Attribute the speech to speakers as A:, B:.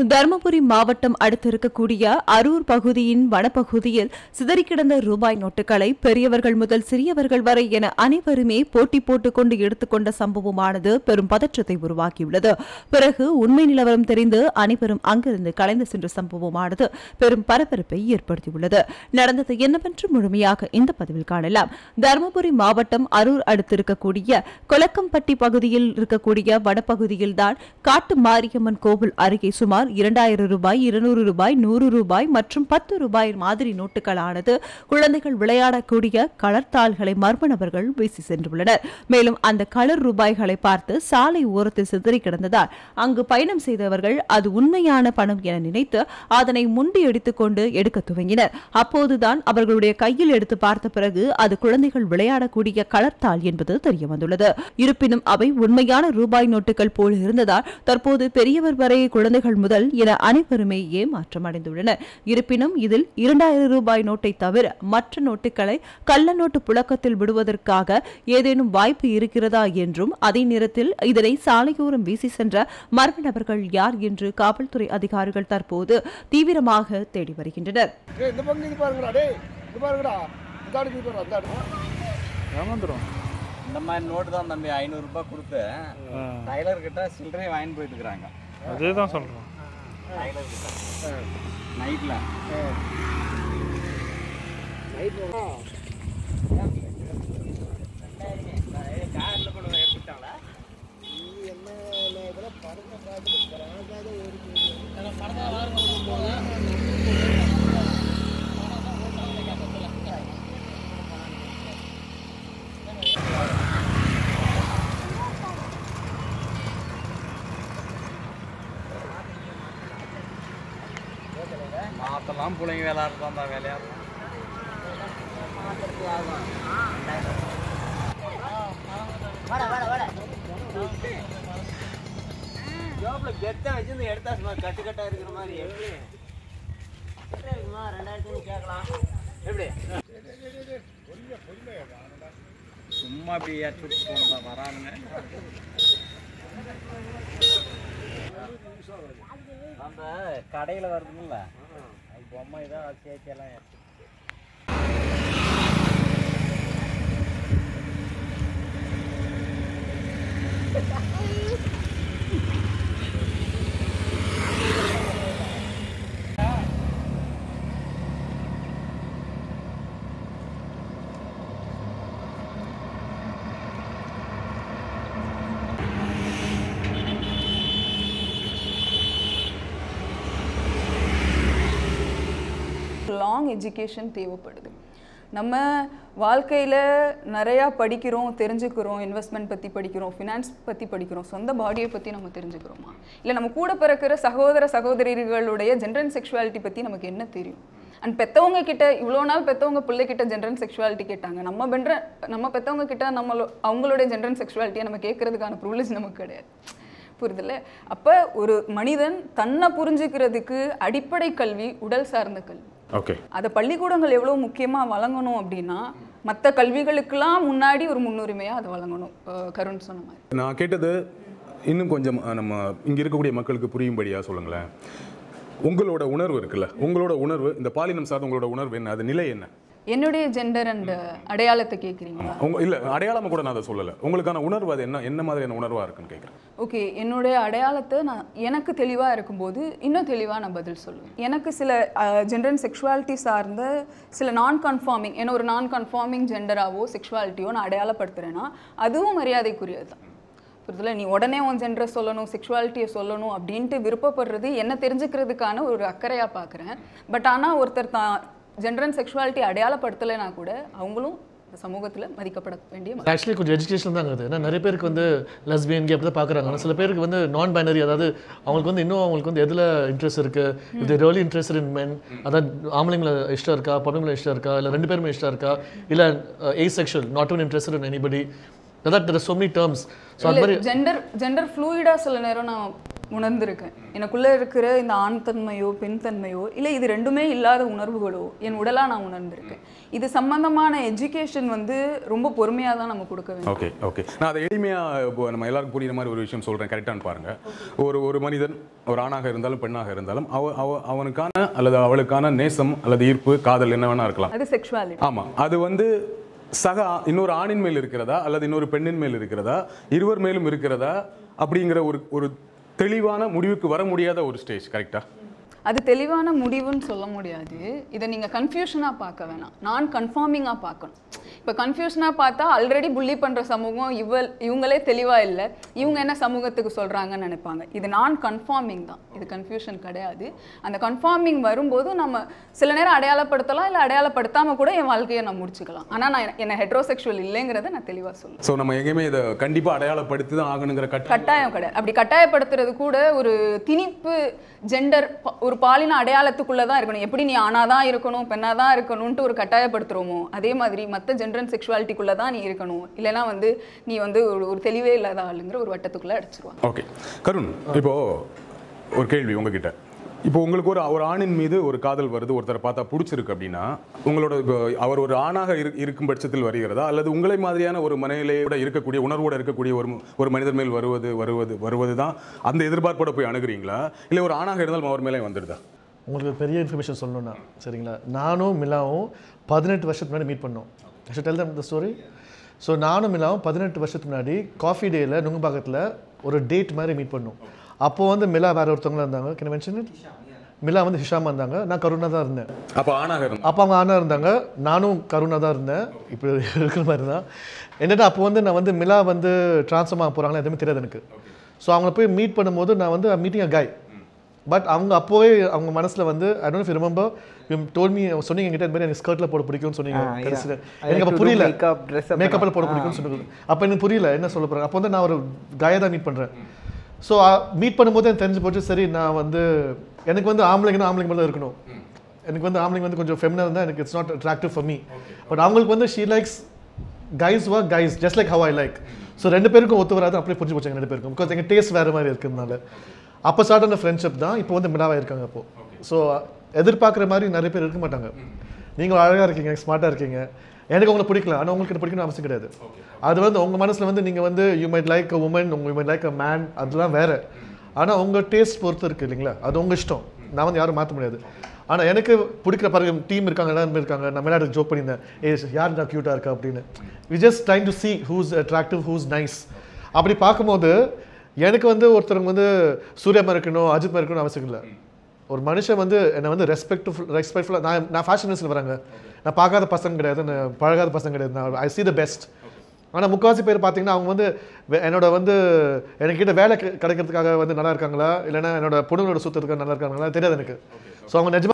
A: தருமபுரி மாவட்டம் அடுத்திருக்கக்கூடிய அரூர் பகுதியின் வனப்பகுதியில் சிதறி கிடந்த ரூபாய் நோட்டுகளை பெரியவர்கள் முதல் சிறியவர்கள் வரை என அனைவருமே போட்டி போட்டுக்கொண்டு எடுத்துக்கொண்ட சம்பவமானது பெரும் பதற்றத்தை உருவாக்கியுள்ளது பிறகு உண்மை நிலவரம் தெரிந்து அனைவரும் அங்கிருந்து கலைந்து சென்ற சம்பவமானது பெரும் பரபரப்பை ஏற்படுத்தியுள்ளது நடந்தது என்னவென்று முழுமையாக இந்த பதிவில் காணலாம் தருமபுரி மாவட்டம் அரூர் அடுத்திருக்கக்கூடிய கொலக்கம்பட்டி பகுதியில் இருக்கக்கூடிய வனப்பகுதியில்தான் காட்டு மாரியம்மன் கோவில் அருகே சுமார் இரண்டாயிரம் ரூபாய் இருநூறு ரூபாய் நூறு ரூபாய் மற்றும் பத்து ரூபாய் மாதிரி நோட்டுகளானது குழந்தைகள் விளையாடக்கூடிய கலர் தாள்களை மர்ம நபர்கள் வீசி சென்றுள்ளனர் மேலும் அந்த கலர் ரூபாய்களை பார்த்து சாலை ஓரத்தில் சிதறி கிடந்ததால் அங்கு பயணம் செய்தவர்கள் அது உண்மையான பணம் என நினைத்து அதனை முண்டி எடுத்துக்கொண்டு எடுக்க துவங்கினர் அப்போதுதான் அவர்களுடைய கையில் எடுத்து பார்த்த பிறகு அது குழந்தைகள் விளையாடக்கூடிய கலர் தாள் என்பது தெரிய வந்துள்ளது இருப்பினும் அவை உண்மையான ரூபாய் நோட்டுகள் போல் இருந்ததால் தற்போது பெரியவர் வரை குழந்தைகள் முதல் என அனைவருமே ஏமாற்றம் அடைந்துள்ளனர் இருப்பினும் இதில் இரண்டாயிரம் ரூபாய் நோட்டை தவிர மற்ற நோட்டுகளை கள்ள நோட்டு புழக்கத்தில் விடுவதற்காக ஏதேனும் வாய்ப்பு இருக்கிறதா என்றும் அதே நேரத்தில் இதனை சாலையோரம் வீசி சென்ற மர்ம நபர்கள் யார் என்று காவல்துறை அதிகாரிகள் தற்போது தீவிரமாக தேடி வருகின்றனர்
B: ஏய் இந்த பக்கம் இது பாருங்கடா டேய் இது பாருங்கடா இந்த ஆடு இது பாரு அந்த ஆடு
C: ஏமாந்துடும்
D: இந்த மாதிரி நோட்டு தான் தம்பி ஐநூறுரூபா கொடுத்து டைலர் கிட்ட சில்லறையை வாங்கிட்டு போயிட்டு இருக்கிறாங்க
C: அதே தான் சொல்கிறோம்
D: டைலர் கிட்ட நைட்டில் மாத்தெல்லாம் பிள்ளைங்க விளையாடுறது தான் விளையாடுறோம் ஜோப்ல கெத்தா வச்சிருந்து எடுத்தா சும்மா கட்டு கட்டா இருக்கிற மாதிரி எப்படி கேட்கலாம் எப்படி சும்மா அப்படி ஏற்றி போனதா வரானுங்க அந்த கடையில் வருதுங்கள அது பொம்மை தான் சேர்த்தியெல்லாம் எடுத்து
E: லாங் எஜுகேஷன் தேவைப்படுது நம்ம வாழ்க்கையில் நிறையா படிக்கிறோம் தெரிஞ்சுக்கிறோம் இன்வெஸ்ட்மெண்ட் பற்றி படிக்கிறோம் ஃபினான்ஸ் பற்றி படிக்கிறோம் சொந்த பாடியை பற்றி நம்ம தெரிஞ்சுக்கிறோமா இல்லை நம்ம கூட பிறக்கிற சகோதர சகோதரிகளுடைய ஜென்ரல் செக்ஷுவாலிட்டி பற்றி நமக்கு என்ன தெரியும் அண்ட் பெற்றவங்க கிட்ட இவ்வளோ நாள் பெற்றவங்க பிள்ளைகிட்ட ஜென்ரல் செக்ஷுவாலிட்டி கேட்டாங்க நம்ம பென்ற நம்ம பெற்றவங்க கிட்ட நம்மளோ அவங்களுடைய ஜென்ரல் செக்ஷுவாலிட்டியை நம்ம கேட்கறதுக்கான ப்ரிவிலேஜ் நமக்கு கிடையாது புரியுதுல்ல அப்போ ஒரு மனிதன் தன்னை புரிஞ்சுக்கிறதுக்கு அடிப்படை கல்வி உடல் சார்ந்த கல்வி
C: ஓகே
E: அதை பள்ளிக்கூடங்கள் எவ்வளோ முக்கியமாக வழங்கணும் அப்படின்னா மற்ற கல்விகளுக்கெல்லாம் முன்னாடி ஒரு முன்னுரிமையாக அதை வழங்கணும் அஹ் கருண் சொன்ன மாதிரி
F: நான் கேட்டது இன்னும் கொஞ்சம் அஹ், நம்ம இங்கே இருக்கக்கூடிய மக்களுக்கு புரியும்படியா சொல்லுங்களேன் உங்களோட உணர்வு இருக்குல்ல உங்களோட உணர்வு இந்த பாலினம் சார்ந்த உங்களோட உணர்வு என்ன அது நிலை என்ன
E: என்னுடைய ஜெண்டர் அண்ட் அடையாளத்தை கேட்குறீங்களா
F: உங்க இல்லை அடையாளம் கூட நான் அதை சொல்லலை உங்களுக்கான உணர்வு அது என்ன என்ன மாதிரியான உணர்வாக இருக்குன்னு கேட்குறேன்
E: ஓகே என்னுடைய அடையாளத்தை நான் எனக்கு தெளிவாக இருக்கும்போது இன்னும் தெளிவாக நான் பதில் சொல்லுவேன் எனக்கு சில ஜெண்டர் செக்ஷுவாலிட்டி சார்ந்த சில நான் கன்ஃபார்மிங் என்ன ஒரு நான் கன்ஃபார்மிங் ஜெண்டராவோ செக்ஷுவாலிட்டியோ நான் அடையாளப்படுத்துகிறேன்னா அதுவும் மரியாதைக்குரியது தான் புரியுதுல நீ உடனே உன் ஜெண்டரை சொல்லணும் செக்ஷுவாலிட்டியை சொல்லணும் அப்படின்ட்டு விருப்பப்படுறது என்ன தெரிஞ்சுக்கிறதுக்கான ஒரு அக்கறையாக பார்க்குறேன் பட் ஆனால் ஒருத்தர் தான் ஜெண்டர் அண்ட் செக்ஷுவாலிட்டி அடையாளப்படுத்தலைனா கூட அவங்களும் இந்த சமூகத்தில் மதிக்கப்பட வேண்டிய மக்கள்.
G: ஆக்சுவலி கொஞ்சம் எஜுகேஷன் தான் இருக்குது ஏன்னா நிறைய பேருக்கு வந்து லெஸ்பியன் அப்படி தான் பார்க்குறாங்க ஆனால் சில பேருக்கு வந்து நான் பைனரி அதாவது அவங்களுக்கு வந்து இன்னும் அவங்களுக்கு வந்து எதில் இன்ட்ரெஸ்ட் இருக்குது இது ரியலி இன்ட்ரெஸ்ட் இன் மென் அதாவது ஆம்பளைங்கள இஷ்டம் இருக்கா பொண்ணுங்கள இஷ்டம் இருக்கா இல்லை ரெண்டு பேருமே இஷ்டம் இருக்கா இல்லை a sexual not one interest in anybody அதான் there so many terms so அது மாதிரி
E: ஜெண்டர் ஜெண்டர் ஃப்ளூயிடாக சில நேரம் நான் உணர்ந்திருக்கேன் எனக்குள்ளே இருக்கிற இந்த ஆண் தன்மையோ பெண் தன்மையோ இல்லை இது ரெண்டுமே இல்லாத உணர்வுகளோ என் உடலாக நான் உணர்ந்திருக்கேன் இது சம்பந்தமான எஜுகேஷன் வந்து ரொம்ப பொறுமையாக தான் நம்ம கொடுக்க வேண்டும்
F: ஓகே ஓகே நான் அதை எளிமையாக இப்போ நம்ம எல்லாருக்கும் புரியுற மாதிரி ஒரு விஷயம் சொல்கிறேன் கரெக்டானு பாருங்க ஒரு ஒரு மனிதன் ஒரு ஆணாக இருந்தாலும் பெண்ணாக இருந்தாலும் அவ அவ அவனுக்கான அல்லது அவளுக்கான நேசம் அல்லது ஈர்ப்பு காதல் என்ன வேணா இருக்கலாம்
E: அது செக்ஷுவாலிட்டி
F: ஆமாம் அது வந்து சக ஆ- இன்னொரு ஆணின் மேல் இருக்கிறதா அல்லது இன்னொரு பெண்ணின் மேல் இருக்கிறதா இருவர் மேலும் இருக்கிறதா அப்படிங்கிற ஒரு ஒரு தெளிவான முடிவுக்கு வர முடியாத ஒரு ஸ்டேஜ் கரெக்டா
E: அது தெளிவான முடிவுன்னு சொல்ல முடியாது இதை நீங்கள் கன்ஃபியூஷனாக பார்க்க வேணாம் நான் கன்ஃபார்மிங்காக பார்க்கணும் இப்போ கன்ஃபியூஷனாக பார்த்தா ஆல்ரெடி புள்ளி பண்ணுற சமூகம் இவள் இவங்களே தெளிவாக இல்லை இவங்க என்ன சமூகத்துக்கு சொல்கிறாங்கன்னு நினைப்பாங்க இது நான் கன்ஃபார்மிங் தான் இது கன்ஃபியூஷன் கிடையாது அந்த கன்ஃபார்மிங் வரும்போது நம்ம சில நேரம் அடையாளப்படுத்தலாம் இல்லை அடையாளப்படுத்தாமல் கூட என் வாழ்க்கையை நான் முடிச்சுக்கலாம் ஆனால் நான் என்ன ஹெட்ரோசெக்ஷுவல் இல்லைங்கிறத நான் தெளிவாக சொல்லுவேன்
F: ஸோ நம்ம எங்கேயுமே இதை கண்டிப்பாக அடையாளப்படுத்தி தான் ஆகணுங்கிற கட்ட
E: கட்டாயம் கிடையாது அப்படி கட்டாயப்படுத்துறது கூட ஒரு திணிப்பு ஜெண்டர் ஒரு பாலின அடையாளத்துக்குள்ள தான் இருக்கணும் எப்படி நீ ஆணா தான் இருக்கணும் பெண்ணா தான் இருக்கணும்ட்டு ஒரு கட்டாயப்படுத்துறோமோ அதே மாதிரி மற்ற ஜெண்டர் அண்ட் செக்ஷுவாலிட்டிக்குள்ள தான் நீ இருக்கணும் இல்லைன்னா வந்து நீ வந்து ஒரு ஒரு தெளிவே இல்லாத ஆளுங்கிற ஒரு வட்டத்துக்குள்ள அடிச்சிருவாங்க
F: ஓகே கருண் இப்போ ஒரு கேள்வி உங்ககிட்ட இப்போ உங்களுக்கு ஒரு ஒரு ஆணின் மீது ஒரு காதல் வருது ஒருத்தரை பார்த்தா பிடிச்சிருக்கு அப்படின்னா உங்களோட இப்போ அவர் ஒரு ஆணாக இரு இருக்கும் பட்சத்தில் வருகிறதா அல்லது உங்களை மாதிரியான ஒரு மனநிலையோட இருக்கக்கூடிய உணர்வோட இருக்கக்கூடிய ஒரு மு- ஒரு மனிதர் மேல் வருவது வருவது வருவது தான் அந்த எதிர்பார்ப்போட போய் அணுகுறீங்களா இல்லை ஒரு ஆணாக இருந்தாலும் அவர் மேலே வந்துடுதா
G: உங்களுக்கு ஒரு பெரிய இன்ஃபர்மேஷன் சொல்லணும்னா சரிங்களா நானும் மிலாவும் பதினெட்டு வருஷத்துக்கு முன்னாடி மீட் பண்ணோம் tell them the story so நானும் மிலாவும் பதினெட்டு வருஷத்துக்கு முன்னாடி காஃபி டேயில் நுங்கம்பாக்கத்தில் ஒரு டேட் மாதிரி மீட் பண்ணோம் அப்போ வந்து மிலா வேற ஒருத்தவங்களா இருந்தாங்க கேன் மென்ஷன் மிலா வந்து ஹிஷாமா இருந்தாங்க நான் கருணா தான் இருந்தேன்
F: அப்போ ஆணாக இருந்தா
G: அப்போ அவங்க ஆனா இருந்தாங்க நானும் கருணா தான் இருந்தேன் இப்போ இருக்கிற மாதிரி தான் என்னடா அப்போ வந்து நான் வந்து மிலா வந்து ட்ரான்ஸ்ஃபார்ம் ஆக போகிறாங்களா எதுவுமே தெரியாது எனக்கு ஸோ அவங்கள போய் மீட் பண்ணும்போது நான் வந்து மீட்டிங் அ காய் பட் அவங்க அப்போவே அவங்க மனசில் வந்து I don't if remember you told me சொன்னீங்க என்கிட்ட இந்த மாதிரி எனக்கு ஸ்கர்ட்டில் போட பிடிக்கும்னு சொன்னீங்க
H: Ah, yeah.
G: கடைசியில்
H: I
G: எனக்கு
H: like
G: அப்போ
H: to do
G: புரியல
H: makeup, dress up
G: மேக்கப்பில் போட
H: and-
G: பிடிக்கும்னு சொன்னது அப்போ எனக்கு புரியல என்ன சொல்ல போகிறேன் அப்போ வந்து நான் ஒரு காயை தான் மீட் பண்ணுறேன் ஸோ மீட் பண்ணும்போது எனக்கு தெரிஞ்சு போச்சு சரி நான் வந்து எனக்கு வந்து ஆம்பளைங்கன்னா ஆம்பளைங்க மேலே இருக்கணும் எனக்கு வந்து ஆம்பளைங்க வந்து கொஞ்சம் ஃபெமினா இருந்தால் எனக்கு it's not attractive for me but அவங்களுக்கு வந்து ஷீ லைக்ஸ் கைஸ் வா guys just like how I like so ரெண்டு பேருக்கும் ஒத்து வராது அப்படியே புரிஞ்சு போச்சாங்க ரெண்டு பேருக்கும் பிகாஸ் எங்கள் டேஸ்ட் வேறு மாதிரி இருக்கிறதுனால அப்போ ஸ்டார்ட் ஆன ஃப்ரெண்ட்ஷிப் தான் இப்போ வந்து மிடாவாக இருக்காங்க அப்போ ஸோ எதிர்பார்க்குற மாதிரி நிறைய பேர் இருக்க மாட்டாங்க நீங்கள் அழகாக இருக்கீங்க ஸ்மார்ட்டாக இருக்கீங்க எனக்கு உங்களை பிடிக்கல ஆனால் உங்களுக்கு என்ன பிடிக்கணும் அவசியம் கிடையாது அது வந்து உங்கள் மனசில் வந்து நீங்கள் வந்து you might like a woman உங்க you might like a man அதெல்லாம் வேறு ஆனால் உங்கள் டேஸ்ட் பொறுத்து இருக்குது இல்லைங்களா அது உங்கள் இஷ்டம் நான் வந்து யாரும் மாற்ற முடியாது ஆனால் எனக்கு பிடிக்கிற பிறகு டீம் இருக்காங்க எல்லாரும் இருக்காங்க நான் விளையாட்டு ஜோக் பண்ணியிருந்தேன் ஏ யார் நான் க்யூட்டாக இருக்கா அப்படின்னு we just trying to see who's attractive who's nice அப்படி பார்க்கும்போது எனக்கு வந்து ஒருத்தருங்க வந்து சூர்யா மாதிரி இருக்கணும் அஜித் மாதிரி இருக்கணும் அவசியம் இல்லை ஒரு மனுஷன் வந்து என்னை வந்து ரெஸ்பெக்ட்ஃபுல் ரெஸ்பெக்ட்ஃபுல்லாக நான் நான் ஃபேஷன் நியூஸில் வராங்க நான் பார்க்காத பசங்க கிடையாது நான் பழகாத பசங்க கிடையாது நான் ஐ see த பெஸ்ட் ஆனால் முக்காவாசி பேர் பார்த்தீங்கன்னா அவங்க வந்து வே- என்னோட வந்து என்கிட்ட வேலை கி- கிடைக்கிறதுக்காக வந்து நல்லா இருக்காங்களா இல்லைன்னா என்னோட பொண்ணுங்களோட சுற்றுறதுக்காக நல்லா இருக்காங்களா தெரியாது எனக்கு ஸோ அவங்க நிஜமா